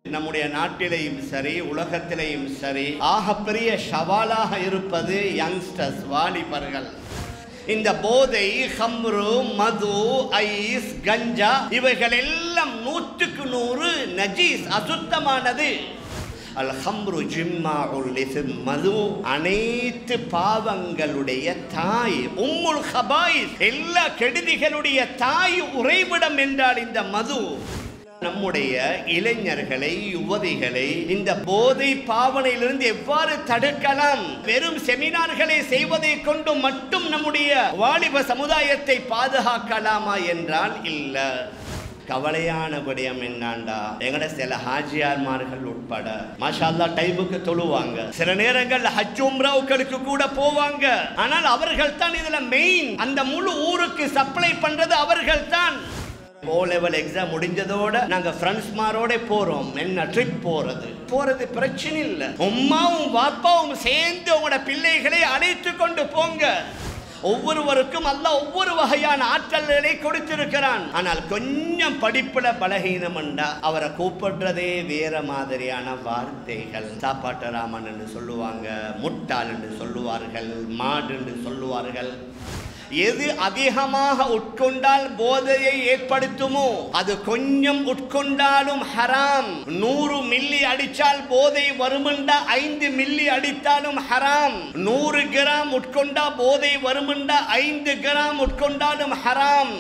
நம்முடைய நாட்டிலேயும் சரி உலகத்திலேயும் சரி ஆகப்பெரிய சவாலாக இருப்பது யங்ஸ்டர்ஸ் வாலிபர்கள் இந்த போதை ஹம்ரு மது ஐஸ் கஞ்சா இவைகள் எல்லாம் நூற்றுக்கு நூறு நஜீஸ் அசுத்தமானது அல் ஹம்ரு ஜிம்மாஉல் இஸ்ம் மது அனைத்து பாவங்களுடைய தாய் உம்முல் ஹபாயிஸ் எல்லா கெடுதிகளுடைய தாய் உறைவிடம் என்றால் இந்த மது நம்முடைய இளைஞர்களை யுவதிகளை இந்த போதை பாவனையிலிருந்து எவ்வாறு தடுக்கலாம் வெறும் செமினார்களை செய்வதை கொண்டு மட்டும் நம்முடைய வாலிப சமுதாயத்தை பாதுகாக்கலாமா என்றால் இல்ல கவலையான விடயம் என்னாண்டா எங்கட சில ஹாஜியார்மார்கள் உட்பட மாஷால்லா டைமுக்கு தொழுவாங்க சில நேரங்கள் ஹஜ் உம்ராவுக்களுக்கு கூட போவாங்க ஆனால் அவர்கள் தான் இதுல மெயின் அந்த முழு ஊருக்கு சப்ளை பண்றது அவர்கள் தான் ஓ லெவல் எக்ஸாம் முடிஞ்சதோட நாங்க ஃப்ரெண்ட்ஸ் மாரோட போறோம் என்ன ட்ரிப் போறது போறது பிரச்சனை இல்ல உம்மாவும் வாப்பாவும் சேர்ந்து உங்களோட பிள்ளைகளை அழைத்து கொண்டு போங்க ஒவ்வொருவருக்கும் அல்லாஹ் ஒவ்வொரு வகையான ஆற்றல்களை கொடுத்திருக்கிறான் ஆனால் கொஞ்சம் படிப்புல பலகீனம் அவரை கூப்பிடுறதே வேற மாதிரியான வார்த்தைகள் சாப்பாட்டு ராமன் என்று சொல்லுவாங்க முட்டாள் என்று சொல்லுவார்கள் மாடு என்று சொல்லுவார்கள் எது அதிகமாக உட்கொண்டால் போதையை ஏற்படுத்துமோ அது கொஞ்சம் உட்கொண்டாலும் ஹராம் நூறு மில்லி அடித்தால் போதை வருமெண்டா ஐந்து மில்லி அடித்தாலும் ஹராம் நூறு கிராம் உட்கொண்டா போதை வருமெண்டா ஐந்து கிராம் உட்கொண்டாலும் ஹராம்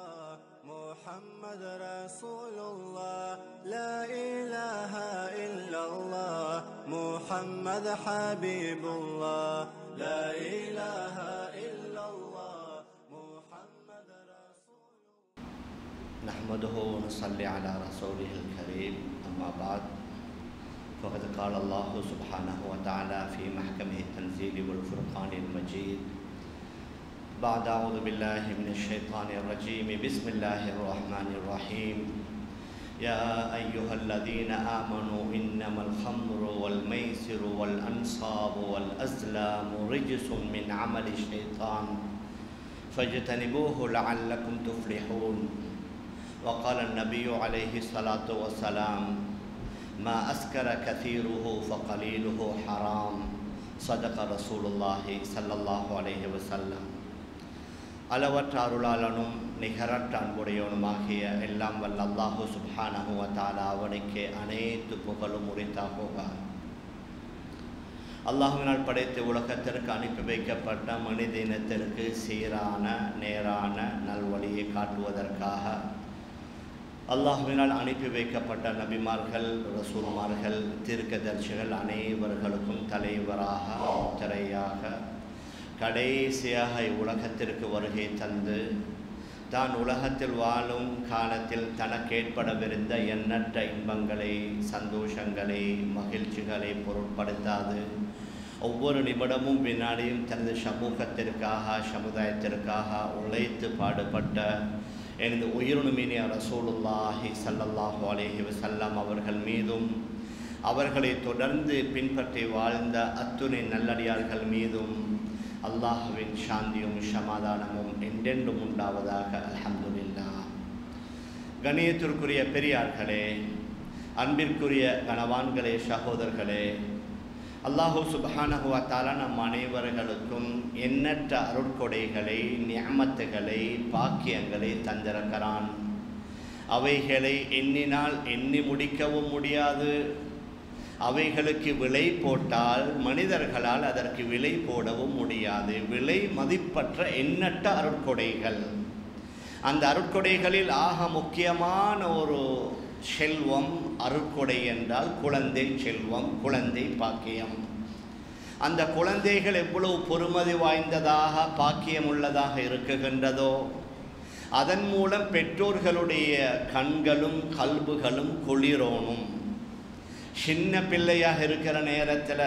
محمد رسول الله لا إله إلا الله محمد حبيب الله لا إله إلا الله محمد رسول نحمده ونصلي على رسوله الكريم أما بعد فقد قال الله سبحانه وتعالى في محكمه التنزيل والفرقان المجيد بعد أعوذ بالله من الشيطان الرجيم بسم الله الرحمن الرحيم يا أيها الذين آمنوا إنما الخمر والميسر والأنصاب والأزلام رجس من عمل الشيطان فاجتنبوه لعلكم تفلحون وقال النبي عليه الصلاة والسلام ما أسكر كثيره فقليله حرام صدق رسول الله صلى الله عليه وسلم அளவற்ற அருளாளனும் நிகரற்ற அன்புடையவனுமாகிய எல்லாம் வல்ல அல்லாஹு சுப்ஹானஹு வ தஆலா அவனுக்கு அனைத்து புகழும் உரித்தாகுக அல்லாஹுவினால் படைத்து உலகத்திற்கு அனுப்பி வைக்கப்பட்ட மனித இனத்திற்கு சீரான நேரான நல்வழியை காட்டுவதற்காக அல்லாஹுவினால் அனுப்பி வைக்கப்பட்ட நபிமார்கள் ரசூல்மார்கள் தீர்க்கதர்சிகள் அனைவர்களுக்கும் தலைவராக முத்திரையாக கடைசியாக இவ்வுலகத்திற்கு வருகை தந்து தான் உலகத்தில் வாழும் காலத்தில் தனக்கு ஏற்படவிருந்த எண்ணற்ற இன்பங்களை சந்தோஷங்களை மகிழ்ச்சிகளை பொருட்படுத்தாது ஒவ்வொரு நிமிடமும் வினாடியும் தனது சமூகத்திற்காக சமுதாயத்திற்காக உழைத்து பாடுபட்ட எனது உயிருணுமினிய ரசூலுல்லாஹி சல்லல்லாஹு அலைஹி வஸல்லம் அவர்கள் மீதும் அவர்களை தொடர்ந்து பின்பற்றி வாழ்ந்த அத்துணை நல்லடியார்கள் மீதும் அல்லாஹுவின் சாந்தியும் சமாதானமும் என்றென்றும் உண்டாவதாக அல்ஹம்துலில்லா கணியத்திற்குரிய பெரியார்களே அன்பிற்குரிய கணவான்களே சகோதரர்களே அல்லாஹூ சுபஹானஹுவத்தால நம் அனைவர்களுக்கும் எண்ணற்ற அருட்கொடைகளை நியமத்துகளை பாக்கியங்களை தந்திருக்கிறான் அவைகளை எண்ணினால் எண்ணி முடிக்கவும் முடியாது அவைகளுக்கு விலை போட்டால் மனிதர்களால் அதற்கு விலை போடவும் முடியாது விலை மதிப்பற்ற எண்ணற்ற அருட்கொடைகள் அந்த அருட்கொடைகளில் ஆக முக்கியமான ஒரு செல்வம் அருட்கொடை என்றால் குழந்தை செல்வம் குழந்தை பாக்கியம் அந்த குழந்தைகள் எவ்வளவு பொறுமதி வாய்ந்ததாக பாக்கியம் உள்ளதாக இருக்குகின்றதோ அதன் மூலம் பெற்றோர்களுடைய கண்களும் கல்புகளும் குளிரோணும் சின்ன பிள்ளையாக இருக்கிற நேரத்தில்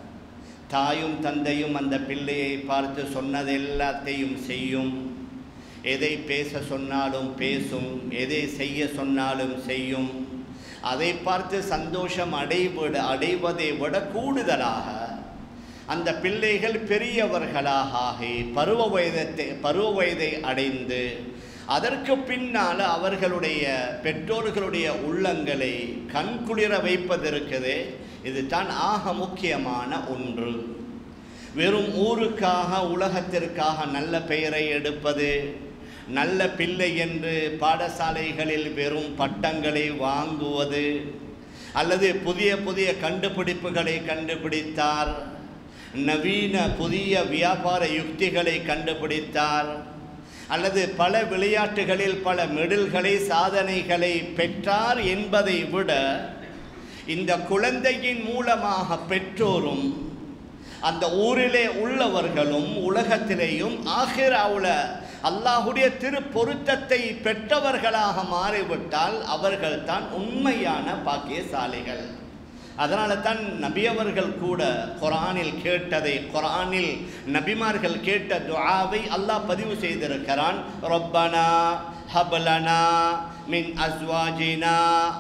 தாயும் தந்தையும் அந்த பிள்ளையை பார்த்து சொன்னது எல்லாத்தையும் செய்யும் எதை பேச சொன்னாலும் பேசும் எதை செய்ய சொன்னாலும் செய்யும் அதை பார்த்து சந்தோஷம் அடைவிட அடைவதை விட கூடுதலாக அந்த பிள்ளைகள் பெரியவர்களாக ஆகி பருவ வயதத்தை பருவ வயதை அடைந்து அதற்கு பின்னால் அவர்களுடைய பெற்றோர்களுடைய உள்ளங்களை கண்குளிர வைப்பது இருக்குது இது தான் ஆக முக்கியமான ஒன்று வெறும் ஊருக்காக உலகத்திற்காக நல்ல பெயரை எடுப்பது நல்ல பிள்ளை என்று பாடசாலைகளில் வெறும் பட்டங்களை வாங்குவது அல்லது புதிய புதிய கண்டுபிடிப்புகளை கண்டுபிடித்தார் நவீன புதிய வியாபார யுக்திகளை கண்டுபிடித்தார் அல்லது பல விளையாட்டுகளில் பல மெடல்களை சாதனைகளை பெற்றார் என்பதை விட இந்த குழந்தையின் மூலமாக பெற்றோரும் அந்த ஊரிலே உள்ளவர்களும் உலகத்திலேயும் ஆஹிராவுல அல்லாஹுடைய திரு பொருத்தத்தை பெற்றவர்களாக மாறிவிட்டால் அவர்கள் தான் உண்மையான பாக்கியசாலிகள் அதனால தான் நபியவர்கள் கூட குரானில் கேட்டதை குரானில் நபிமார்கள் கேட்ட துஆவை அல்லாஹ் பதிவு செய்திருக்கிறான் ரொப்பனா ஹபலனா மின் அஸ்வாஜினா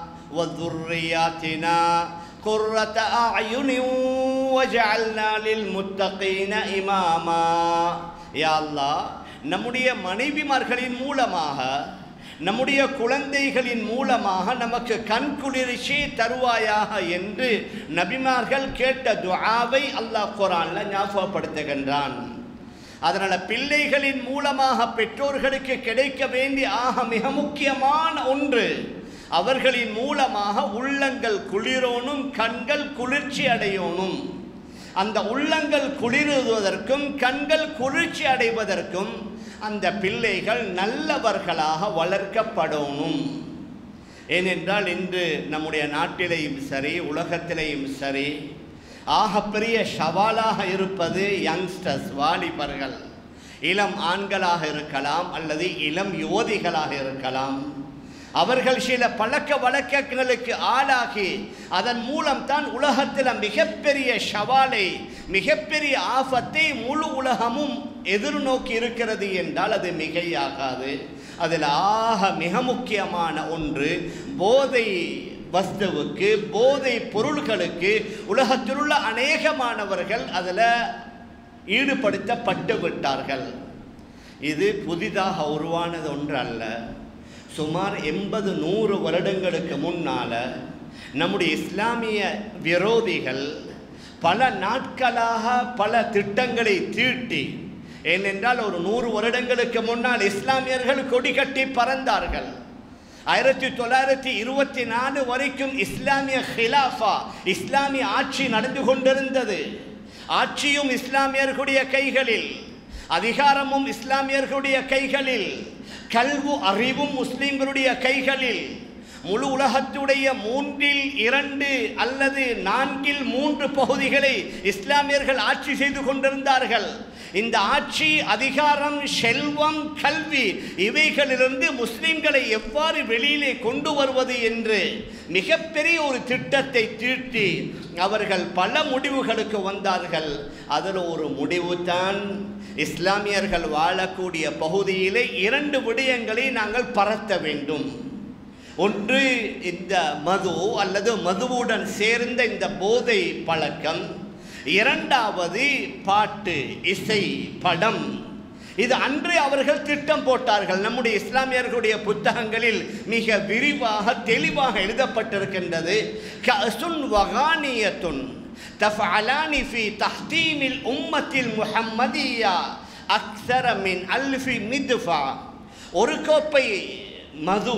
وذرياتنا قرة أعين وجعلنا للمتقين إماما يا الله நம்முடைய மனைவிமார்களின் மூலமாக நம்முடைய குழந்தைகளின் மூலமாக நமக்கு கண்குளிர்ச்சி தருவாயாக என்று நபிமார்கள் கேட்ட துஆவை அல்லாஹ் குரான்ல ஞாபகப்படுத்துகின்றான் அதனால பிள்ளைகளின் மூலமாக பெற்றோர்களுக்கு கிடைக்க வேண்டிய ஆக மிக முக்கியமான ஒன்று அவர்களின் மூலமாக உள்ளங்கள் குளிரோனும் கண்கள் குளிர்ச்சி அடையோனும் அந்த உள்ளங்கள் குளிருவதற்கும் கண்கள் குளிர்ச்சி அடைவதற்கும் அந்த பிள்ளைகள் நல்லவர்களாக வளர்க்கப்படணும் ஏனென்றால் இன்று நம்முடைய நாட்டிலேயும் சரி உலகத்திலேயும் சரி ஆகப்பெரிய சவாலாக இருப்பது யங்ஸ்டர்ஸ் வாலிபர்கள் இளம் ஆண்களாக இருக்கலாம் அல்லது இளம் யுவதிகளாக இருக்கலாம் அவர்கள் சில பழக்க வழக்கங்களுக்கு ஆளாகி அதன் மூலம் தான் உலகத்தில் மிகப்பெரிய சவாலை மிகப்பெரிய ஆபத்தை முழு உலகமும் எதிர்நோக்கி இருக்கிறது என்றால் அது மிகையாகாது அதில் ஆக மிக முக்கியமான ஒன்று போதை வஸ்துவுக்கு போதை பொருள்களுக்கு உலகத்தில் உள்ள அநேகமானவர்கள் அதில் ஈடுபடுத்தப்பட்டு விட்டார்கள் இது புதிதாக உருவானது ஒன்று அல்ல சுமார் எண்பது நூறு வருடங்களுக்கு முன்னால் நம்முடைய இஸ்லாமிய விரோதிகள் பல நாட்களாக பல திட்டங்களை தீட்டி ஏனென்றால் ஒரு நூறு வருடங்களுக்கு முன்னால் இஸ்லாமியர்கள் கொடி கட்டி பறந்தார்கள் ஆயிரத்தி தொள்ளாயிரத்தி இருபத்தி நாலு வரைக்கும் இஸ்லாமிய ஹிலாஃபா இஸ்லாமிய ஆட்சி நடந்து கொண்டிருந்தது ஆட்சியும் இஸ்லாமியர்களுடைய கைகளில் அதிகாரமும் இஸ்லாமியர்களுடைய கைகளில் கல்வு அறிவும் முஸ்லிம்களுடைய கைகளில் முழு உலகத்துடைய மூன்றில் இரண்டு அல்லது நான்கில் மூன்று பகுதிகளை இஸ்லாமியர்கள் ஆட்சி செய்து கொண்டிருந்தார்கள் இந்த ஆட்சி அதிகாரம் செல்வம் கல்வி இவைகளிலிருந்து முஸ்லிம்களை எவ்வாறு வெளியிலே கொண்டு வருவது என்று மிகப்பெரிய ஒரு திட்டத்தை தீட்டி அவர்கள் பல முடிவுகளுக்கு வந்தார்கள் அதில் ஒரு முடிவு தான் இஸ்லாமியர்கள் வாழக்கூடிய பகுதியிலே இரண்டு விடயங்களை நாங்கள் பரத்த வேண்டும் ஒன்று இந்த மது அல்லது மதுவுடன் சேர்ந்த இந்த போதை பழக்கம் இரண்டாவது பாட்டு இசை படம் இது அன்று அவர்கள் திட்டம் போட்டார்கள் நம்முடைய இஸ்லாமியர்களுடைய புத்தகங்களில் மிக விரிவாக தெளிவாக எழுதப்பட்டிருக்கின்றது கசுன் வகானியத்துன் தஃஅலானி ஃபி தஹ்தீமில் உம்மத்தில் முஹம்மதியா அக்ஸர மின் அல்ஃபி மித்ஃபா ஒரு கோப்பை மது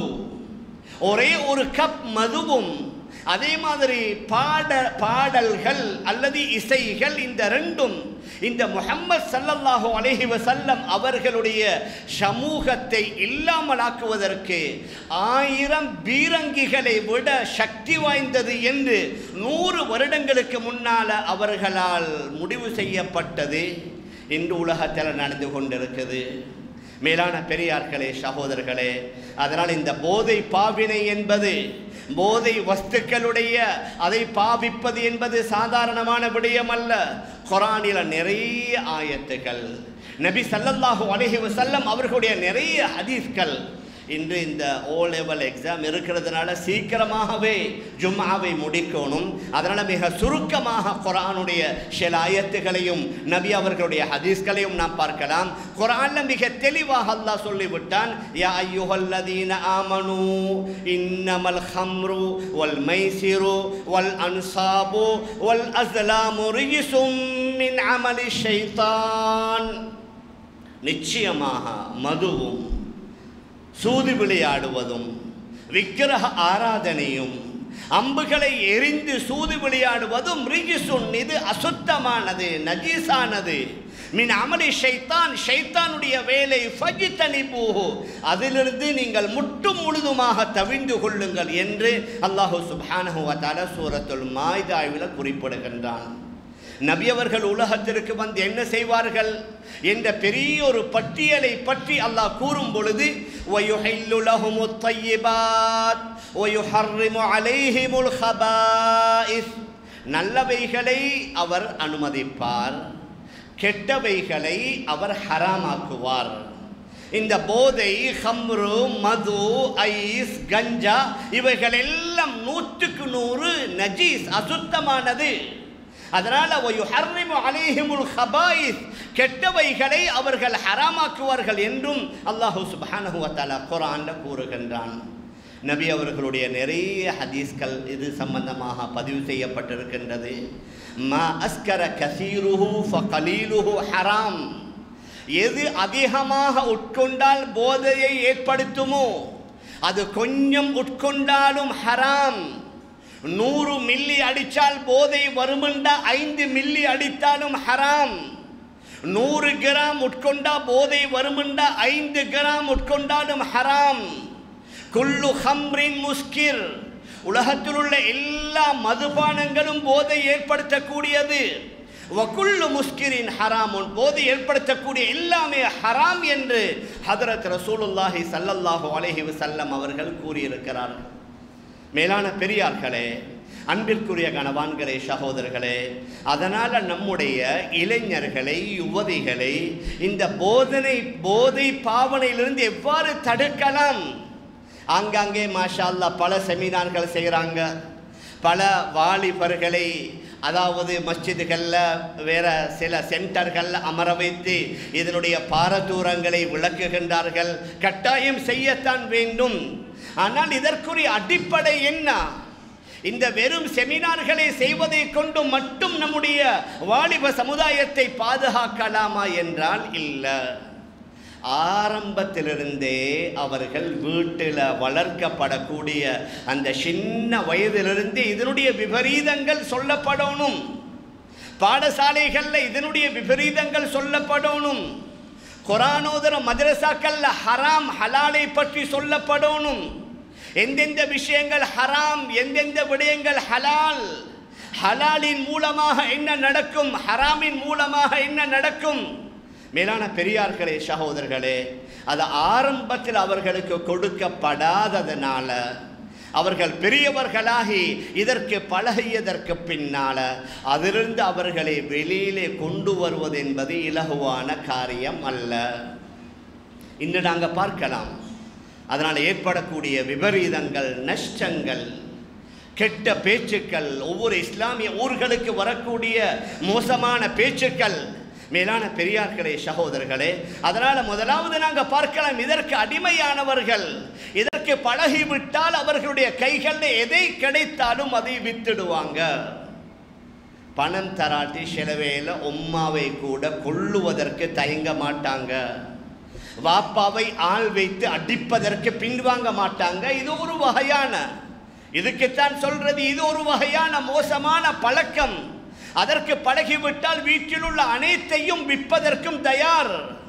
ஒரே ஒரு கப் மதுவும் அதே மாதிரி பாட பாடல்கள் அல்லது இசைகள் இந்த ரெண்டும் இந்த முஹம்மது சல்லல்லாஹு அலைஹி வஸல்லம் அவர்களுடைய சமூகத்தை இல்லாமலாக்குவதற்கு ஆயிரம் பீரங்கிகளை விட சக்தி வாய்ந்தது என்று நூறு வருடங்களுக்கு முன்னால அவர்களால் முடிவு செய்யப்பட்டது இன்று உலகத்தில் நடந்து கொண்டிருக்குது மேலான பெரியார்களே சகோதரர்களே அதனால் இந்த போதை பாவினை என்பது போதை வஸ்துக்களுடைய அதை பாவிப்பது என்பது சாதாரணமான விடயம் அல்ல குரானில நிறைய ஆயத்துகள் நபி சல்லல்லாஹு அலைஹி வஸல்லம் அவர்களுடைய நிறைய ஹதீஸ்கள் இன்று இந்த ஓ லெவல் எக்ஸாம் இருக்கிறதுனால சீக்கிரமாகவே ஜும்மாவை முடிக்கணும் அதனால் மிக சுருக்கமாக குரானுடைய சில ஆயத்துகளையும் நபி அவர்களுடைய ஹதீஸ்களையும் நாம் பார்க்கலாம் குரான்ல மிக தெளிவாக அல்லாஹ் சொல்லிவிட்டான் யா ஐயுஹல்லதீன ஆமனு இன்னமல் ஹம்ரு வல் மைசிரு வல் அன்சாபு வல் அஸ்லாமு ரிஜிசும் மின் அமலி ஷைத்தான் நிச்சயமாக மதுவும் சூது விளையாடுவதும் விக்கிரக ஆராதனையும் அம்புகளை எரிந்து சூது விளையாடுவதும் ரிஜிசுன் இது அசுத்தமானது நஜீஸானது மின் அமலி ஷைத்தான் ஷைத்தானுடைய வேலை ஃபஜித்தனி பூஹு அதிலிருந்து நீங்கள் முட்டும் முழுதுமாக தவிந்து கொள்ளுங்கள் என்று அல்லாஹு சுப்ஹானஹு வ தஆலா சூரத்துல் மாய்தாவில் குறிப்பிடுகின்றான் நபி அவர்கள் உலகத்திற்கு வந்து என்ன செய்வார்கள் என்ற பெரிய ஒரு பட்டியலை பற்றி அல்லாஹ் கூறும் பொழுது وَيُحِلُّ لَهُمُ الطَّيِّبَاتِ وَيُحَرِّمُ عَلَيْهِمُ الْخَبَائِثِ நல்லவைகளை அவர் அனுமதிப்பார் கெட்டவைகளை அவர் ஹராமாக்குவார் இந்த போதை ஹம்ரு மது ஐஸ் கஞ்சா இவைகள் எல்லாம் நூற்றுக்கு நூறு நஜீஸ் அசுத்தமானது அதனால ஒயுஹர்ரிமு அலைஹிமுல் ஹபாயிஸ் கெட்டவைகளை அவர்கள் ஹராமாக்குவார்கள் என்றும் அல்லாஹு சுப்ஹானஹு வ தஆலா குர்ஆன்ல கூறுகின்றான் நபி அவர்களுடைய நிறைய ஹதீஸ்கள் இது சம்பந்தமாக பதிவு செய்யப்பட்டிருக்கின்றது மா அஸ்கர கசீருஹு ஃபகலீலுஹு ஹராம் எது அதிகமாக உட்கொண்டால் போதையை ஏற்படுத்துமோ அது கொஞ்சம் உட்கொண்டாலும் ஹராம் நூறு மில்லி அடித்தால் போதை வருமெண்டா ஐந்து மில்லி அடித்தாலும் ஹராம் நூறு கிராம் உட்கொண்டா போதை வருமெண்டா ஐந்து கிராம் உட்கொண்டாலும் ஹராம் குல்லு ஹம்ரின் முஸ்கிர் உலகத்தில் உள்ள எல்லா மதுபானங்களும் போதை ஏற்படுத்தக்கூடியது வகுல்லு முஸ்கிரின் ஹராமுன் போதை ஏற்படுத்தக்கூடிய எல்லாமே ஹராம் என்று ஹதரத் ரசூலுல்லாஹி ஸல்லல்லாஹு அலைஹி வஸல்லம் அவர்கள் கூறியிருக்கிறார்கள் மேலான பெரியார்களே அன்பிற்குரிய கணவான்களே சகோதரர்களே அதனால் நம்முடைய இளைஞர்களை யுவதிகளை இந்த போதனை போதை பாவனையிலிருந்து எவ்வாறு தடுக்கலாம் ஆங்காங்கே மாஷா அல்லாஹ் பல செமினார்கள் செய்கிறாங்க பல வாலிபர்களை அதாவது மஸ்ஜிதுகளில் வேற சில சென்டர்கள் அமர வைத்து இதனுடைய பாரதூரங்களை விளக்குகின்றார்கள் கட்டாயம் செய்யத்தான் வேண்டும் ஆனால் இதற்குரிய அடிப்படை என்ன இந்த வெறும் செமினார்களை செய்வதை கொண்டு மட்டும் நம்முடைய வாலிப சமுதாயத்தை பாதுகாக்கலாமா என்றால் இல்லை ஆரம்பத்திலிருந்தே அவர்கள் வீட்டில் வளர்க்கப்படக்கூடிய அந்த சின்ன வயதிலிருந்து இதனுடைய விபரீதங்கள் சொல்லப்படணும் பாடசாலைகளில் இதனுடைய விபரீதங்கள் சொல்லப்படணும் குரானோதர மதரசாக்கள்ல ஹராம் ஹலாலை பற்றி சொல்லப்படணும் எந்தெந்த விஷயங்கள் ஹராம் எந்தெந்த விடயங்கள் ஹலால் ஹலாலின் மூலமாக என்ன நடக்கும் ஹராமின் மூலமாக என்ன நடக்கும் மேலான பெரியார்களே சகோதரர்களே அது ஆரம்பத்தில் அவர்களுக்கு கொடுக்கப்படாததுனால அவர்கள் பெரியவர்களாகி இதற்கு பழகியதற்கு பின்னால அதிலிருந்து அவர்களை வெளியிலே கொண்டு வருவது என்பது இலகுவான காரியம் அல்ல இன்று நாங்கள் பார்க்கலாம் அதனால் ஏற்படக்கூடிய விபரீதங்கள் நஷ்டங்கள் கெட்ட பேச்சுக்கள் ஒவ்வொரு இஸ்லாமிய ஊர்களுக்கு வரக்கூடிய மோசமான பேச்சுக்கள் மேலான பெரியார்களே சகோதரர்களே அதனால முதலாவது நாங்கள் பார்க்கலாம் இதற்கு அடிமையானவர்கள் இதற்கு பழகிவிட்டால் அவர்களுடைய கைகளில் எதை கிடைத்தாலும் அதை வித்துடுவாங்க பணம் தராட்டி சிலவேல உம்மாவை கூட கொள்ளுவதற்கு தயங்க மாட்டாங்க வாப்பாவை ஆள் வைத்து அடிப்பதற்கு பின்வாங்க மாட்டாங்க இது ஒரு வகையான இதுக்குத்தான் சொல்றது இது ஒரு வகையான மோசமான பழக்கம் அதற்கு பழகிவிட்டால் வீட்டில் உள்ள அனைத்தையும் விற்பதற்கும் தயார்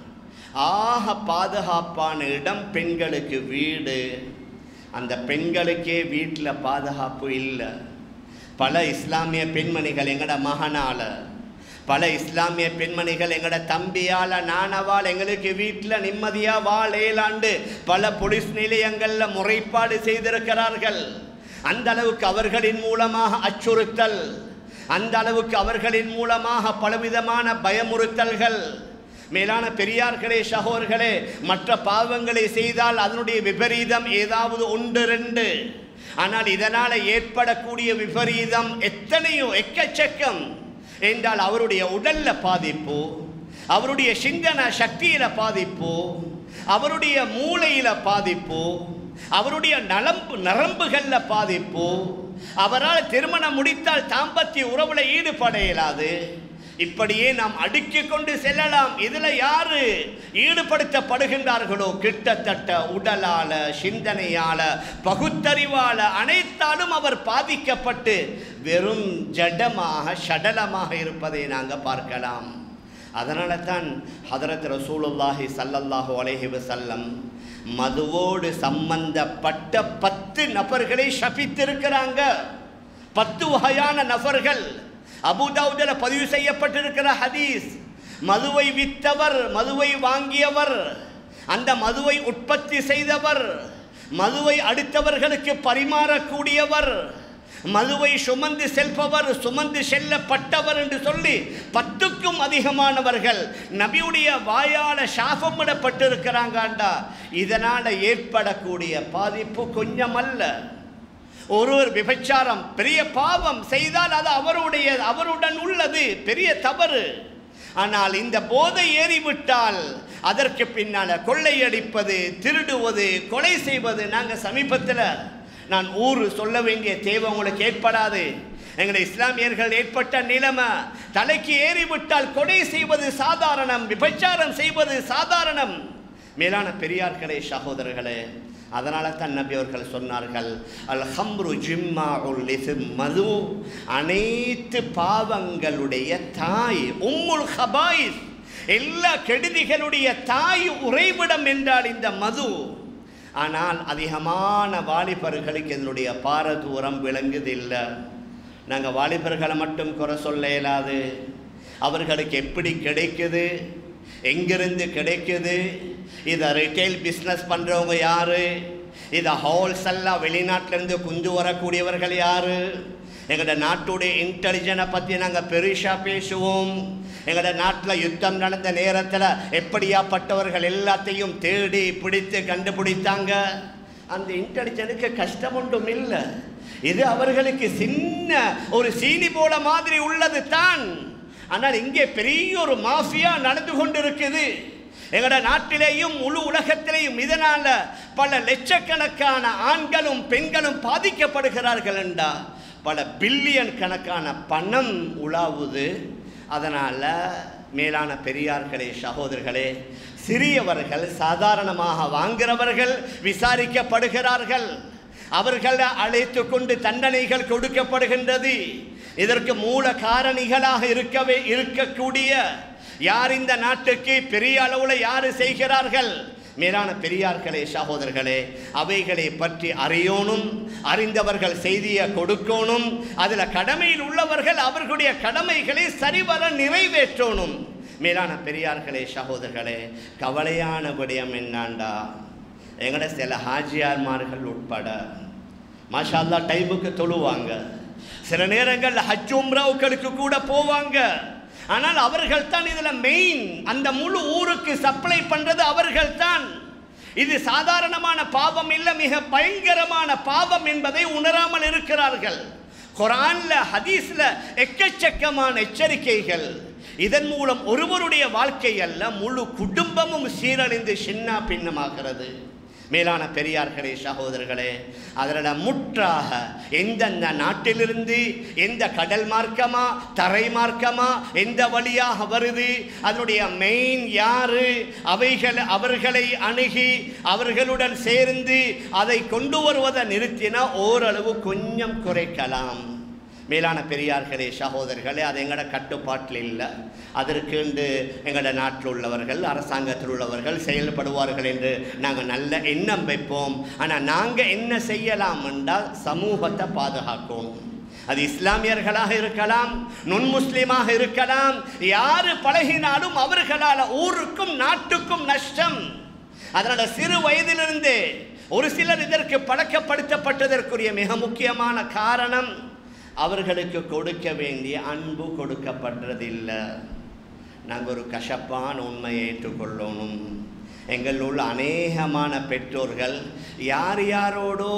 ஆக பாதுகாப்பான இடம் பெண்களுக்கு வீடு அந்த பெண்களுக்கே வீட்டில் பாதுகாப்பு இல்லை பல இஸ்லாமிய பெண்மணிகள் எங்கட மகனால பல இஸ்லாமிய பெண்மணிகள் எங்கட தம்பியால நானவால் எங்களுக்கு வீட்டில் நிம்மதியாக வாழேலாண்டு பல போலீஸ் நிலையங்களில் முறைப்பாடு செய்திருக்கிறார்கள் அந்த அளவுக்கு அவர்களின் மூலமாக அச்சுறுத்தல் அந்த அளவுக்கு அவர்களின் மூலமாக பலவிதமான பயமுறுத்தல்கள் மேலான பெரியார்களே சகோர்களே மற்ற பாவங்களை செய்தால் அதனுடைய விபரீதம் ஏதாவது ஒன்று ரெண்டு ஆனால் இதனால் ஏற்படக்கூடிய விபரீதம் எத்தனையோ எக்கச்சக்கம் என்றால் அவருடைய உடல்ல பாதிப்பு அவருடைய சிந்தன சக்தியில பாதிப்பு அவருடைய மூளையில பாதிப்பு அவருடைய நலம்பு நரம்புகள்ல பாதிப்பு அவரால் திருமணம் முடித்தால் தாம்பத்திய உறவுல ஈடுபட இயலாது இப்படியே நாம் அடுக்கிக் கொண்டு செல்லலாம் இதுல யாரு ஈடுபடுத்தப்படுகின்றார்களோ கிட்டத்தட்ட உடலால சிந்தனையால பகுத்தறிவால அனைத்தாலும் அவர் பாதிக்கப்பட்டு வெறும் ஜடமாக சடலமாக இருப்பதை நாங்கள் பார்க்கலாம் அதனால தான் ஹதரத் ரசூலுல்லாஹி சல்லல்லாஹு அலைஹி வஸல்லம் மதுவோடு சம்பந்தப்பட்ட பத்து நபர்களை சபித்திருக்கிறாங்க பத்து வகையான நபர்கள் அபுதாவுதில் பதிவு செய்யப்பட்டிருக்கிற ஹதீஸ் மதுவை விற்றவர் மதுவை வாங்கியவர் அந்த மதுவை உற்பத்தி செய்தவர் மதுவை அடுத்தவர்களுக்கு பரிமாறக்கூடியவர் மதுவை சுமந்து செல்பவர் சுமந்து செல்லப்பட்டவர் என்று சொல்லி பத்துக்கும் அதிகமானவர்கள் நபியுடைய வாயால சாபமிடப்பட்டிருக்கிறாங்கண்டா இதனால் ஏற்படக்கூடிய பாதிப்பு கொஞ்சமல்ல ஒருவர் விபச்சாரம் பெரிய பாவம் செய்தால் அது அவருடைய அவருடன் உள்ளது பெரிய தவறு ஆனால் இந்த போதை ஏறிவிட்டால் அதற்கு பின்னால் கொள்ளையடிப்பது திருடுவது கொலை செய்வது நாங்கள் சமீபத்தில் நான் ஊர் சொல்ல வேண்டிய தேவை உங்களுக்கு ஏற்படாது எங்களை இஸ்லாமியர்கள் ஏற்பட்ட நிலைமை தலைக்கு ஏறிவிட்டால் கொலை செய்வது சாதாரணம் விபச்சாரம் செய்வது சாதாரணம் மேலான பெரியார்களே சகோதரர்களே அதனால தான் நபி அவர்கள் சொன்னார்கள் அல் ஹம்ரு ஜிம்மா மது அனைத்து பாவங்களுடைய தாய் உம்முல் ஹபாயிஸ் எல்லா கெடுதிகளுடைய தாய் உறைவிடம் என்றால் இந்த மது ஆனால் அதிகமான வாலிபர்களுக்கு இதனுடைய பாரதூரம் விளங்குதில்லை நாங்கள் வாலிபர்களை மட்டும் குறை சொல்ல இயலாது அவர்களுக்கு எப்படி கிடைக்குது எங்கிருந்து கிடைக்குது இதை ரிட்டைல் பிஸ்னஸ் பண்ணுறவங்க யார் இதை ஹோல்செல்லாக வெளிநாட்டிலேருந்து குந்து வரக்கூடியவர்கள் யார் எங்களோட நாட்டுடைய இன்டெலிஜனை பற்றி நாங்கள் பெருசாக பேசுவோம் எங்களோட நாட்டில் யுத்தம் நடந்த நேரத்தில் எப்படியாப்பட்டவர்கள் எல்லாத்தையும் தேடி பிடித்து கண்டுபிடித்தாங்க அந்த இன்டெலிஜனுக்கு கஷ்டம் ஒன்றும் இல்லை இது அவர்களுக்கு சின்ன ஒரு சீனி போல மாதிரி உள்ளது தான் ஆனால் இங்கே பெரிய ஒரு மாஃபியா நடந்து கொண்டிருக்குது எங்களோட நாட்டிலேயும் முழு உலகத்திலேயும் இதனால பல லட்சக்கணக்கான ஆண்களும் பெண்களும் பாதிக்கப்படுகிறார்கள் என்றா பல பில்லியன் கணக்கான பணம் உலாவுது அதனால் மேலான பெரியார்களே சகோதரர்களே சிறியவர்கள் சாதாரணமாக வாங்குறவர்கள் விசாரிக்கப்படுகிறார்கள் அவர்களை அழைத்து கொண்டு தண்டனைகள் கொடுக்கப்படுகின்றது இதற்கு மூல காரணிகளாக இருக்கவே இருக்கக்கூடிய யார் இந்த நாட்டுக்கு பெரிய அளவில் யார் செய்கிறார்கள் மேலான பெரியார்களே சகோதரர்களே அவைகளை பற்றி அறியோனும் அறிந்தவர்கள் செய்தியை கொடுக்கணும் அதில் கடமையில் உள்ளவர்கள் அவர்களுடைய கடமைகளை சரிவர நிறைவேற்றணும் மேலான பெரியார்களே சகோதரர்களே கவலையான விடயம் என்னாண்டா எங்கட சில ஹாஜியார்மார்கள் உட்பட மாஷா அல்லா டைமுக்கு தொழுவாங்க சில நேரங்கள் ஹஜ் உம்ராவுக்களுக்கு கூட போவாங்க ஆனால் அவர்கள் தான் இதில் மெயின் அந்த முழு ஊருக்கு சப்ளை பண்ணுறது அவர்கள் தான் இது சாதாரணமான பாவம் இல்லை மிக பயங்கரமான பாவம் என்பதை உணராமல் இருக்கிறார்கள் குரான்ல ஹதீஸ்ல எக்கச்சக்கமான எச்சரிக்கைகள் இதன் மூலம் ஒருவருடைய வாழ்க்கை அல்ல முழு குடும்பமும் சீரழிந்து சின்ன பின்னமாகிறது மேலான பெரியார்களே சகோதரர்களே அதில் முற்றாக எந்தெந்த நாட்டிலிருந்து எந்த கடல் மார்க்கமா தரை மார்க்கமா எந்த வழியாக வருது அதனுடைய மெயின் யாரு அவைகள் அவர்களை அணுகி அவர்களுடன் சேர்ந்து அதை கொண்டு வருவதை நிறுத்தினா ஓரளவு கொஞ்சம் குறைக்கலாம் மேலான பெரியார்களே சகோதரர்களே அது எங்களோட கட்டுப்பாட்டில் இல்லை அதற்குண்டு எங்களோட நாட்டில் உள்ளவர்கள் அரசாங்கத்தில் உள்ளவர்கள் செயல்படுவார்கள் என்று நாங்கள் நல்ல எண்ணம் வைப்போம் ஆனால் நாங்கள் என்ன செய்யலாம் என்றால் சமூகத்தை பாதுகாக்கும் அது இஸ்லாமியர்களாக இருக்கலாம் நுண் முஸ்லீமாக இருக்கலாம் யாரு பழகினாலும் அவர்களால் ஊருக்கும் நாட்டுக்கும் நஷ்டம் அதனால சிறு வயதிலிருந்தே ஒரு சிலர் இதற்கு பழக்கப்படுத்தப்பட்டதற்குரிய மிக முக்கியமான காரணம் அவர்களுக்கு கொடுக்க வேண்டிய அன்பு கொடுக்கப்படுறதில்லை நாங்கள் ஒரு கசப்பான உண்மையை ஏற்றுக்கொள்ளணும் எங்கள் உள்ள அநேகமான பெற்றோர்கள் யார் யாரோடோ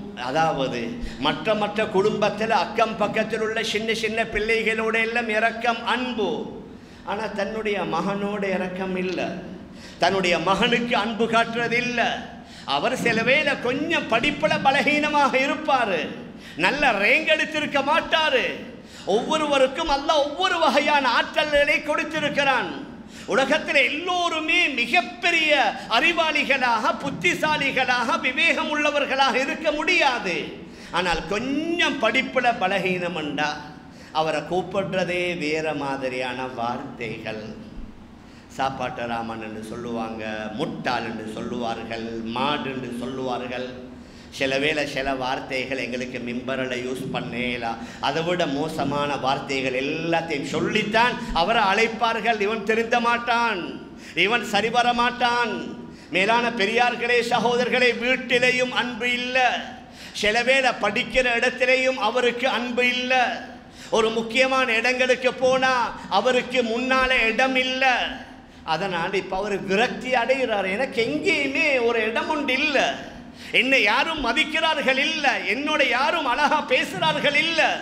அதாவது மற்ற மற்ற குடும்பத்தில் அக்கம் பக்கத்தில் உள்ள சின்ன சின்ன பிள்ளைகளோட எல்லாம் இரக்கம் அன்பு ஆனால் தன்னுடைய மகனோட இரக்கம் இல்லை தன்னுடைய மகனுக்கு அன்பு காட்டுறது இல்லை அவர் சில வேளை கொஞ்சம் படிப்பில் பலகீனமாக இருப்பார் நல்ல ரேங்க் எடுத்திருக்க மாட்டாரு ஒவ்வொருவருக்கும் அல்ல ஒவ்வொரு வகையான ஆற்றல்களை கொடுத்திருக்கிறான் உலகத்தில் எல்லோருமே மிகப்பெரிய அறிவாளிகளாக புத்திசாலிகளாக விவேகம் உள்ளவர்களாக இருக்க முடியாது ஆனால் கொஞ்சம் படிப்பில் பலகீனம் உண்டா அவரை கூப்பிடுறதே வேற மாதிரியான வார்த்தைகள் சாப்பாட்டு ராமன் என்று சொல்லுவாங்க முட்டாள் என்று சொல்லுவார்கள் மாடு என்று சொல்லுவார்கள் சில வேளை சில வார்த்தைகள் எங்களுக்கு மிம்பரில் யூஸ் பண்ணேலாம் அதை விட மோசமான வார்த்தைகள் எல்லாத்தையும் சொல்லித்தான் அவரை அழைப்பார்கள் இவன் திருந்த மாட்டான் இவன் சரி வர மாட்டான் மேலான பெரியார்களே சகோதரர்களே வீட்டிலேயும் அன்பு இல்லை சில வேளை படிக்கிற இடத்திலேயும் அவருக்கு அன்பு இல்லை ஒரு முக்கியமான இடங்களுக்கு போனா அவருக்கு முன்னால இடம் இல்லை அதனால் இப்போ அவர் விரக்தி அடைகிறார் எனக்கு எங்கேயுமே ஒரு இடம் உண்டு இல்லை என்னை யாரும் மதிக்கிறார்கள் இல்லை என்னோட யாரும் அழகா பேசுகிறார்கள் இல்லை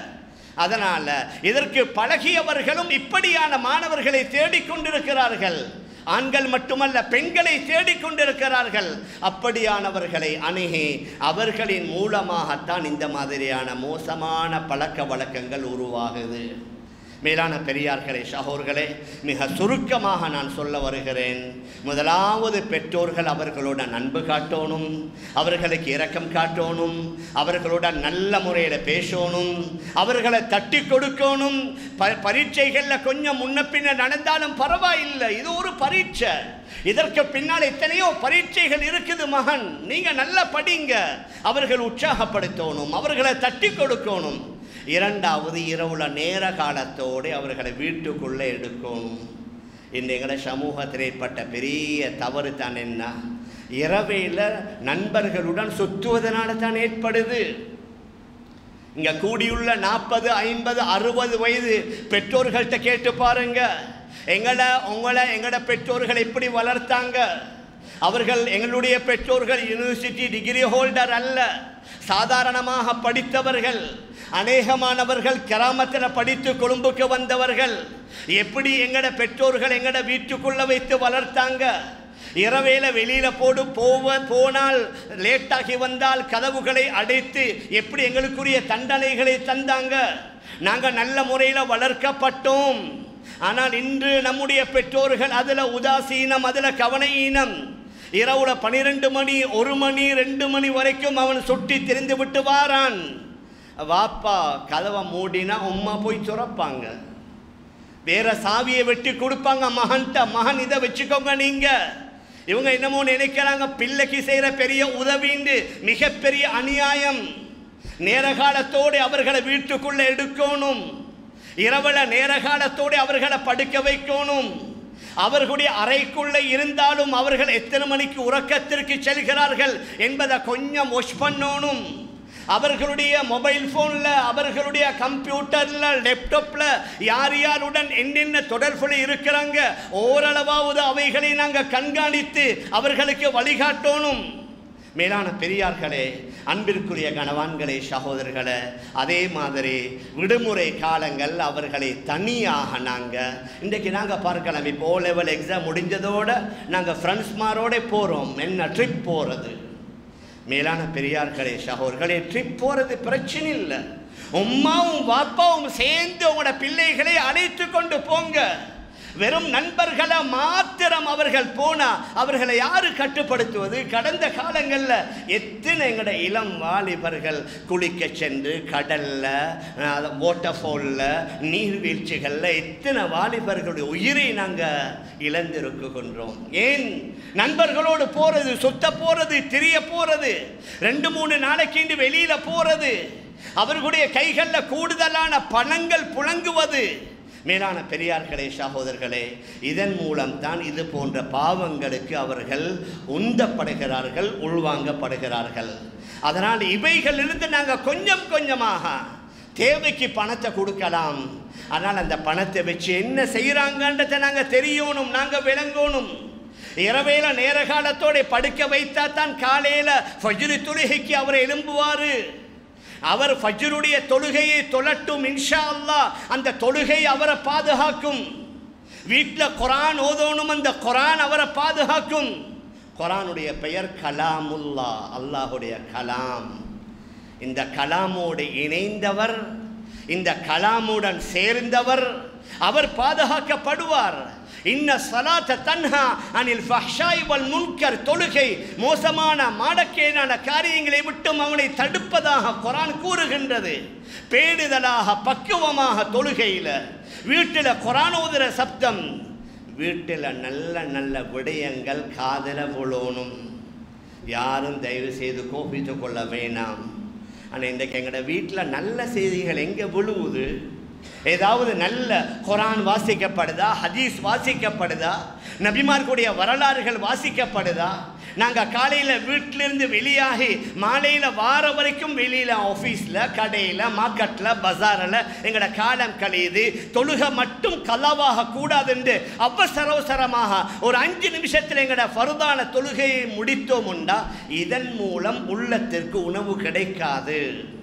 அதனால இதற்கு பழகியவர்களும் இப்படியான மாணவர்களை தேடிக்கொண்டிருக்கிறார்கள் ஆண்கள் மட்டுமல்ல பெண்களை தேடிக்கொண்டிருக்கிறார்கள் அப்படியானவர்களை அணுகி அவர்களின் மூலமாகத்தான் இந்த மாதிரியான மோசமான பழக்க வழக்கங்கள் உருவாகுது மேலான பெரியார்களே சகோர்களே மிக சுருக்கமாக நான் சொல்ல வருகிறேன் முதலாவது பெற்றோர்கள் அவர்களுடன் அன்பு காட்டணும் அவர்களுக்கு இரக்கம் காட்டணும் அவர்களுடன் நல்ல முறையில் பேசணும் அவர்களை தட்டி கொடுக்கணும் ப பரீட்சைகளில் கொஞ்சம் முன்ன பின்ன நடந்தாலும் பரவாயில்லை இது ஒரு பரீட்சை இதற்கு பின்னால் எத்தனையோ பரீட்சைகள் இருக்குது மகன் நீங்க நல்லா படிங்க அவர்கள் உற்சாகப்படுத்தணும் அவர்களை தட்டி கொடுக்கணும் இரண்டாவது இரவுல நேர காலத்தோடு அவர்களை வீட்டுக்குள்ளே எடுக்கணும் இந்த எங்களை சமூகத்தில் ஏற்பட்ட பெரிய தவறு தான் என்ன இரவையில் நண்பர்களுடன் சுத்துவதனால தான் ஏற்படுது இங்க கூடியுள்ள நாற்பது ஐம்பது அறுபது வயது பெற்றோர்கள்ட்ட கேட்டு பாருங்க எங்களை உங்களை எங்களோட பெற்றோர்கள் எப்படி வளர்த்தாங்க அவர்கள் எங்களுடைய பெற்றோர்கள் யூனிவர்சிட்டி டிகிரி ஹோல்டர் அல்ல சாதாரணமாக படித்தவர்கள் அநேகமானவர்கள் கிராமத்தில் படித்து கொழும்புக்கு வந்தவர்கள் எப்படி எங்கட பெற்றோர்கள் எங்கட வீட்டுக்குள்ள வைத்து வளர்த்தாங்க இரவேல வெளியில போடு போவ போனால் லேட்டாகி வந்தால் கதவுகளை அடைத்து எப்படி எங்களுக்குரிய தண்டனைகளை தந்தாங்க நாங்க நல்ல முறையில் வளர்க்கப்பட்டோம் ஆனால் இன்று நம்முடைய பெற்றோர்கள் அதுல உதாசீனம் அதுல கவனையீனம் இரவுல பனிரெண்டு மணி ஒரு மணி ரெண்டு மணி வரைக்கும் அவன் சுட்டி தெரிந்து விட்டு வாரான் வாப்பா கதவை மூடினா உம்மா போய் சுரப்பாங்க வேற சாவியை வெட்டி கொடுப்பாங்க மகன்ட்ட மகன் இதை வச்சுக்கோங்க நீங்க இவங்க என்னமோ நினைக்கிறாங்க பிள்ளைக்கு செய்யற பெரிய உதவின்னு மிகப்பெரிய அநியாயம் நேர காலத்தோடு அவர்களை வீட்டுக்குள்ள எடுக்கணும் இரவுல நேர காலத்தோடு அவர்களை படுக்க வைக்கணும் அவர்களுடைய அறைக்குள்ள இருந்தாலும் அவர்கள் எத்தனை மணிக்கு உறக்கத்திற்கு செல்கிறார்கள் என்பதை கொஞ்சம் வாஷ் பண்ணணும் அவர்களுடைய மொபைல் ஃபோனில் அவர்களுடைய கம்ப்யூட்டரில் லேப்டாப்பில் யார் யாருடன் என்னென்ன தொடர்புல இருக்கிறாங்க ஓரளவாவது அவைகளை நாங்கள் கண்காணித்து அவர்களுக்கு வழிகாட்டணும் மேலான பெரியார்களே அன்பிற்குரிய கணவான்களே சகோதரர்களே அதே மாதிரி விடுமுறை காலங்கள் அவர்களை தனியாக நாங்கள் இன்றைக்கு நாங்கள் பார்க்கலாம் இப்போ ஓ லெவல் எக்ஸாம் முடிஞ்சதோட நாங்கள் ஃப்ரெண்ட்ஸ்மாரோட போகிறோம் என்ன ட்ரிப் போகிறது மேலான பெரியார்களே சகோதரர்களே ட்ரிப் போகிறது பிரச்சனை இல்லை உம்மாவும் வாப்பாவும் சேர்ந்து உங்களோட பிள்ளைகளை அழைத்து கொண்டு போங்க வெறும் நண்பர்களை மாத்திரம் அவர்கள் போனா அவர்களை யாரு கட்டுப்படுத்துவது கடந்த காலங்களில் எத்தனை எங்களோட இளம் வாலிபர்கள் குளிக்க சென்று கடல்ல வாட்டர்ஃபாலில் நீர்வீழ்ச்சிகளில் எத்தனை வாலிபர்களுடைய உயிரை நாங்கள் இழந்திருக்குகின்றோம் ஏன் நண்பர்களோடு போறது சுத்த போறது திரிய போறது ரெண்டு மூணு நாளைக்கு வெளியில போறது அவர்களுடைய கைகளில் கூடுதலான பணங்கள் புழங்குவது மேலான பெரியார்களே சகோதரர்களே இதன் மூலம் தான் இது போன்ற பாவங்களுக்கு அவர்கள் உந்தப்படுகிறார்கள் உள்வாங்கப்படுகிறார்கள் அதனால் இவைகளிலிருந்து நாங்கள் கொஞ்சம் கொஞ்சமாக தேவைக்கு பணத்தை கொடுக்கலாம் ஆனால் அந்த பணத்தை வச்சு என்ன செய்கிறாங்கன்றதை நாங்கள் தெரியணும் நாங்கள் விளங்கணும் இரவேல நேர காலத்தோட படுக்க வைத்தா தான் காலையில் ஃபஜ்ரு தொழுகைக்கு அவர் எழும்புவார் அவர் ஃபஜ்ருடைய தொழுகையை தொழட்டும் இன்ஷா அல்லாஹ் அந்த தொழுகை அவரை பாதுகாக்கும் வீட்டில் குரான் ஓதோனும் அந்த குரான் அவரை பாதுகாக்கும் குரானுடைய பெயர் கலாமுல்லா அல்லாஹுடைய கலாம் இந்த கலாமோடு இணைந்தவர் இந்த கலாமுடன் சேர்ந்தவர் அவர் பாதுகாக்கப்படுவார் இன்ன சலாத்த தன்ஹா அனில் ஃபஹ்ஷாய் வல் முன்கர் தொழுகை மோசமான மாடக்கேடான காரியங்களை விட்டும் அவனை தடுப்பதாக குரான் கூறுகின்றது பேடுதலாக பக்குவமாக தொழுகையில் வீட்டில் குரான் ஓதுற சப்தம் வீட்டில் நல்ல நல்ல விடயங்கள் காதல விழணும் யாரும் தயவு செய்து கோபித்து கொள்ள வேணாம் ஆனால் இன்றைக்கு எங்களோட வீட்டில் நல்ல செய்திகள் எங்கே விழுவுது ஏதாவது நல்ல குரான் வாசிக்கப்படுதா ஹதீஸ் வாசிக்கப்படுதா நபிமார்களுடைய வரலாறுகள் வாசிக்கப்படுதா நாங்கள் காலையில் வீட்டிலிருந்து வெளியாகி மாலையில் வார வரைக்கும் வெளியில் ஆஃபீஸில் கடையில் மார்க்கெட்டில் பஜாரில் எங்களோட காலம் கழியுது தொழுகை மட்டும் கலவாக கூடாது என்று அவசர அவசரமாக ஒரு அஞ்சு நிமிஷத்தில் எங்களோட ஃபருதான தொழுகையை முடித்தோம் உண்டா இதன் மூலம் உள்ளத்திற்கு உணவு கிடைக்காது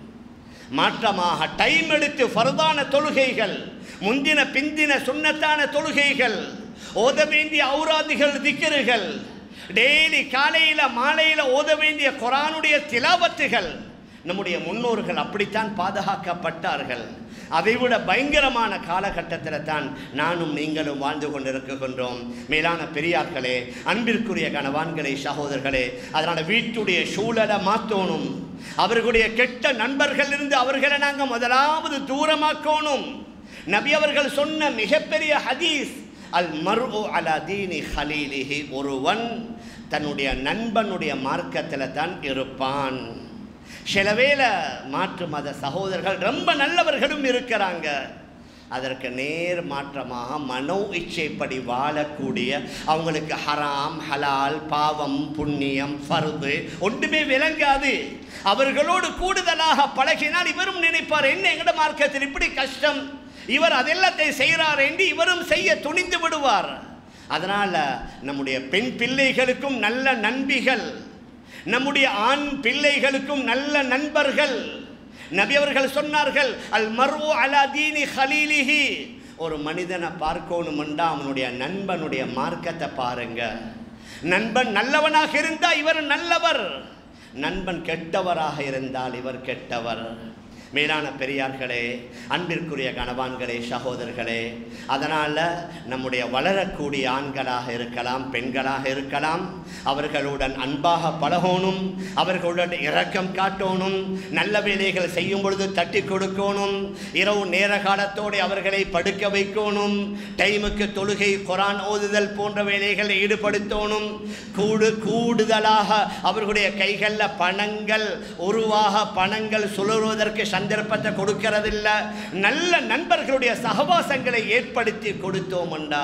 மாற்றமாக டைம் எடுத்து ஃபர்தான தொழுகைகள் முந்தின பிந்தின சுண்ணத்தான தொழுகைகள் ஓத வேண்டிய ஔராதிகள் திக்கிறுகள் டெய்லி காலையில் மாலையில் ஓத வேண்டிய குரானுடைய திலாவத்துகள் நம்முடைய முன்னோர்கள் அப்படித்தான் பாதுகாக்கப்பட்டார்கள் அதைவிட பயங்கரமான காலகட்டத்தில் தான் நானும் நீங்களும் வாழ்ந்து கொண்டிருக்கின்றோம் மேலான பெரியார்களே அன்பிற்குரிய கணவான்களே சகோதரர்களே அதனால் வீட்டுடைய சூழலை மாற்றணும் அவர்களுடைய கெட்ட நண்பர்கள் இருந்து அவர்களை நாங்கள் முதலாவது தூரமாக்கணும் நபி அவர்கள் சொன்ன மிகப்பெரிய ஹதீஸ் அல் மரு அலா தீனி ஹலீலிஹி ஒருவன் தன்னுடைய நண்பனுடைய மார்க்கத்தில் தான் இருப்பான் சில வேளை மாற்று மத சகோதரர்கள் ரொம்ப நல்லவர்களும் இருக்கிறாங்க அதற்கு நேர் மாற்றமாக மனோ இச்சைப்படி வாழக்கூடிய அவங்களுக்கு ஹராம் ஹலால் பாவம் புண்ணியம் ஃபருது ஒன்றுமே விளங்காது அவர்களோடு கூடுதலாக பழகினால் இவரும் நினைப்பார் என்ன எங்கட மார்க்கத்தில் இப்படி கஷ்டம் இவர் அதெல்லாத்தையும் செய்கிறார் என்று இவரும் செய்ய துணிந்து விடுவார் அதனால் நம்முடைய பெண் பிள்ளைகளுக்கும் நல்ல நண்பிகள் நம்முடைய ஆண் பிள்ளைகளுக்கும் நல்ல நண்பர்கள் நபி அவர்கள் சொன்னார்கள் அல் மர்வு அலா தீனி ஹலீலிஹி ஒரு மனிதனை பார்க்கணுமெண்டா அவனுடைய நண்பனுடைய மார்க்கத்தை பாருங்க நண்பன் நல்லவனாக இருந்தால் இவர் நல்லவர் நண்பன் கெட்டவராக இருந்தால் இவர் கெட்டவர் மேலான பெரியார்களே அன்பிற்குரிய கணவான்களே சகோதரர்களே அதனால் நம்முடைய வளரக்கூடிய ஆண்களாக இருக்கலாம் பெண்களாக இருக்கலாம் அவர்களுடன் அன்பாக பழகணும் அவர்களுடன் இரக்கம் காட்டணும் நல்ல வேலைகள் செய்யும் பொழுது தட்டி கொடுக்கணும் இரவு நேர காலத்தோடு அவர்களை படுக்க வைக்கணும் டைமுக்கு தொழுகை குரான் ஓதுதல் போன்ற வேலைகளை ஈடுபடுத்தணும் கூடு கூடுதலாக அவர்களுடைய கைகளில் பணங்கள் உருவாக பணங்கள் சுழறுவதற்கு சந்தர்ப்பத்தை கொடுக்கறதில்ல நல்ல நண்பர்களுடைய சகவாசங்களை ஏற்படுத்தி கொடுத்தோம்டா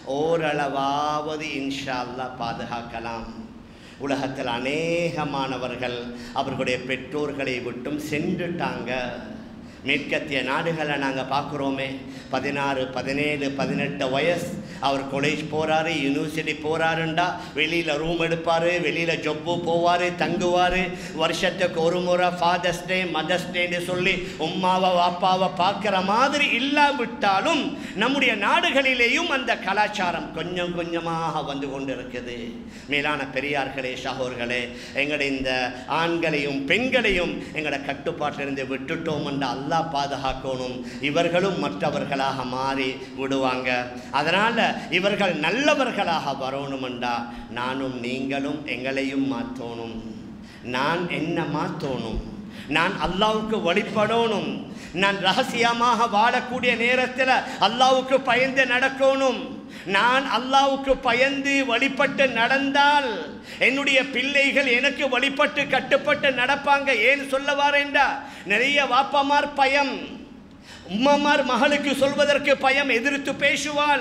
ஓரளவாவது இன்ஷா அல்லாஹ் பாதுகாக்கலாம் உலகத்தில் அநேகமானவர்கள் அவர்களுடைய பெற்றோர்களை விட்டும் சென்றுட்டாங்க மேற்கத்திய நாடுகளை நாங்கள் பார்க்குறோமே பதினாறு பதினேழு பதினெட்டு வயசு அவர் காலேஜ் போகிறாரு யூனிவர்சிட்டி போகிறாருண்டா வெளியில் ரூம் எடுப்பார் வெளியில் ஜொப்பு போவார் தங்குவார் வருஷத்துக்கு ஒரு முறை ஃபாதர்ஸ் டே மதர்ஸ் டேன்னு சொல்லி உம்மாவை வாப்பாவை பார்க்குற மாதிரி இல்லாவிட்டாலும் நம்முடைய நாடுகளிலேயும் அந்த கலாச்சாரம் கொஞ்சம் கொஞ்சமாக வந்து கொண்டு இருக்குது மேலான பெரியார்களே சகோர்களே எங்களுடைய இந்த ஆண்களையும் பெண்களையும் எங்களோட கட்டுப்பாட்டிலிருந்து விட்டுட்டோம் என்று அல்லாஹ் பாதுகாக்கணும் இவர்களும் மற்றவர்களாக மாறி விடுவாங்க அதனால் இவர்கள் நல்லவர்களாக வரணுமெண்டா நானும் நீங்களும் எங்களையும் மாற்றணும் நான் என்ன மாற்றணும் நான் அல்லாவுக்கு வழிபடணும் நான் ரகசியமாக வாழக்கூடிய நேரத்தில் அல்லாவுக்கு பயந்து நடக்கணும் நான் அல்லாவுக்கு பயந்து வழிபட்டு நடந்தால் என்னுடைய பிள்ளைகள் எனக்கு வழிபட்டு கட்டுப்பட்டு நடப்பாங்க ஏன் சொல்ல வாரேண்டா நிறைய வாப்பமார் பயம் உம்மமார் மகளுக்கு சொல்வதற்கு பயம் எதிர்த்து பேசுவாள்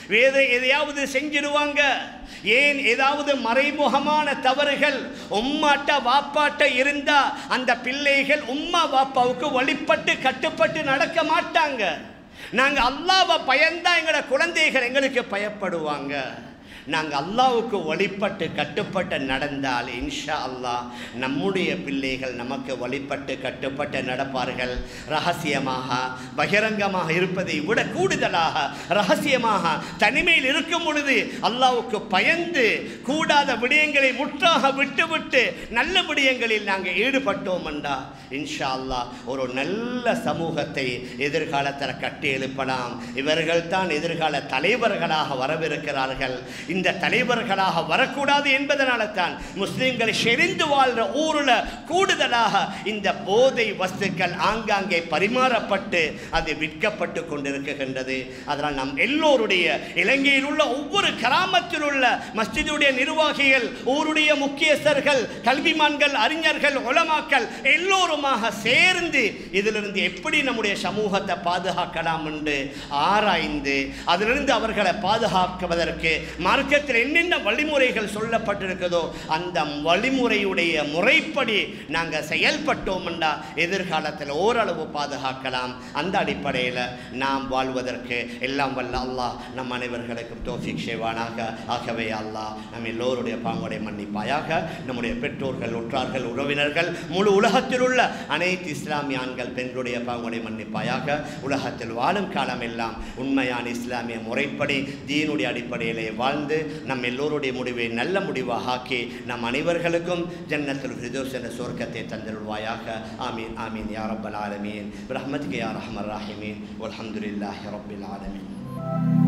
வேற எதையாவது செஞ்சிடுவாங்க ஏன் ஏதாவது மறைமுகமான தவறுகள் உம்மாட்ட வாப்பாட்ட இருந்தா அந்த பிள்ளைகள் உம்மா வாப்பாவுக்கு வழிபட்டு கட்டுப்பட்டு நடக்க மாட்டாங்க நாங்க அல்லாவை பயந்தா எங்களோட குழந்தைகள் எங்களுக்கு பயப்படுவாங்க நாங்கள் அல்லாவுக்கு வழிபட்டு கட்டுப்பட்டு நடந்தால் இன்ஷா அல்லாஹ் நம்முடைய பிள்ளைகள் நமக்கு வழிபட்டு கட்டுப்பட்டு நடப்பார்கள் ரகசியமாக பகிரங்கமாக இருப்பதை விட கூடுதலாக ரகசியமாக தனிமையில் இருக்கும் பொழுது அல்லாவுக்கு பயந்து கூடாத விடயங்களை முற்றாக விட்டுவிட்டு நல்ல விடயங்களில் நாங்கள் ஈடுபட்டோம் என்றா இன்ஷா அல்லாஹ் ஒரு நல்ல சமூகத்தை எதிர்காலத்தில் கட்டி எழுப்பலாம் இவர்கள் தான் எதிர்கால தலைவர்களாக வரவிருக்கிறார்கள் இந்த தலைவர்களாக வரக்கூடாது என்பதனால தான் முஸ்லிம்கள் செறிந்து வாழ்ற ஊரில் கூடுதலாக இந்த போதை வஸ்துக்கள் ஆங்காங்கே பரிமாறப்பட்டு அது விற்கப்பட்டு கொண்டிருக்கின்றது அதனால் நம் எல்லோருடைய இலங்கையில் உள்ள ஒவ்வொரு கிராமத்தில் உள்ள மஸ்ஜிதுடைய நிர்வாகிகள் ஊருடைய முக்கியஸ்தர்கள் கல்விமான்கள் அறிஞர்கள் உலமாக்கள் எல்லோருமாக சேர்ந்து இதிலிருந்து எப்படி நம்முடைய சமூகத்தை பாதுகாக்கலாம் என்று ஆராய்ந்து அதிலிருந்து அவர்களை பாதுகாக்குவதற்கு மார்க்கத்தில் என்னென்ன வழிமுறைகள் சொல்லப்பட்டிருக்கிறதோ அந்த வழிமுறையுடைய முறைப்படி நாங்கள் செயல்பட்டோம் என்றா எதிர்காலத்தில் ஓரளவு பாதுகாக்கலாம் அந்த அடிப்படையில் நாம் வாழ்வதற்கு எல்லாம் வல்ல அல்லாஹ் நம் அனைவர்களுக்கும் தோஃபிக் செய்வானாக ஆகவே அல்லாஹ் நம் எல்லோருடைய பாங்குடைய மன்னிப்பாயாக நம்முடைய பெற்றோர்கள் உற்றார்கள் உறவினர்கள் முழு உலகத்தில் உள்ள அனைத்து இஸ்லாமிய ஆண்கள் பெண்களுடைய பாங்குடைய மன்னிப்பாயாக உலகத்தில் வாழும் காலம் எல்லாம் உண்மையான இஸ்லாமிய முறைப்படி தீனுடைய அடிப்படையிலே வாழ்ந்து நம் எல்லோருடைய முடிவை நல்ல முடிவாக ஆக்கி நம் அனைவர்களுக்கும் ஜன்னத்துல் ஃபிர்தௌஸ் என்ற சொர்க்கத்தை தந்திருவாயாக ஆமீன் ஆமீன் யா ரப்பல் ஆலமீன் பிரஹ்மத்க யா ரஹ்மர் ராஹிமீன் வல்ஹம்துலில்லாஹி ரப்பில் ஆலமீன்